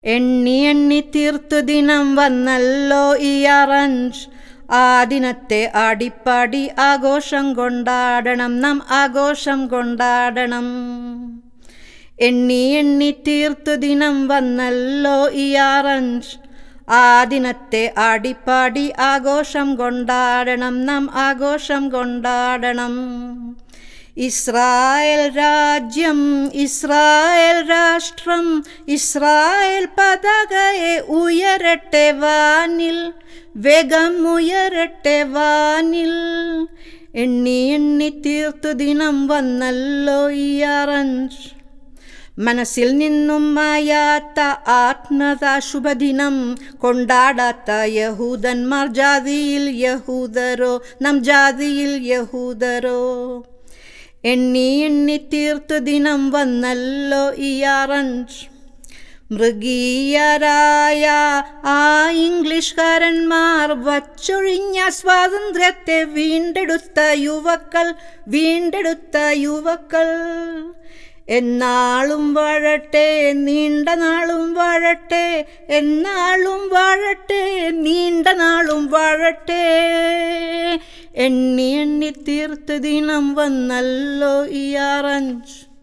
എണ്ണി എണ്ണി തീർത്തു ദിനം വന്നല്ലോ ഈ അറഞ്ച് ആ ദിനത്തെ ആടിപ്പാടി ആഘോഷം കൊണ്ടാടണം നാം ആഘോഷം കൊണ്ടാടണം എണ്ണി എണ്ണി തീർത്തു ദിനം വന്നല്ലോ ഈ ആറഞ്ച് ആ ദിനത്തെ ആടിപ്പാടി ആഘോഷം കൊണ്ടാടണം നാം ആഘോഷം കൊണ്ടാടണം ഇസ്രായേൽ രാജ്യം ഇസ്രായേൽ രാഷ്ട്രം ഇസ്രായേൽ പതാകയെ ഉയരട്ടെ വാനിൽ വേഗം ഉയരട്ടെ വാനിൽ എണ്ണി എണ്ണി തീർത്തു ദിനം വന്നല്ലോ ഈ അറഞ്ച് മനസ്സിൽ നിന്നും മായാത്ത ആത്മത ശുഭദിനം കൊണ്ടാടാത്ത യഹൂദന്മാർ ജാതിയിൽ യഹൂദരോ നം ജാതിയിൽ യഹൂദരോ എണ്ണി എണ്ണി തീർത്തു ദിനം വന്നല്ലോ ഈ ആറഞ്ച് മൃഗീയരായ ആ ഇംഗ്ലീഷുകാരന്മാർ വച്ചൊഴിഞ്ഞ സ്വാതന്ത്ര്യത്തെ വീണ്ടെടുത്ത യുവക്കൾ വീണ്ടെടുത്ത യുവക്കൾ എന്നാളും വാഴട്ടെ നീണ്ട നാളും വാഴട്ടെ എന്നാളും വാഴട്ടെ നീണ്ട നാളും വാഴട്ടെ എണ്ണി എണ്ണി തീർത്ത് ദിനം വന്നല്ലോ ഈ ആറഞ്ച്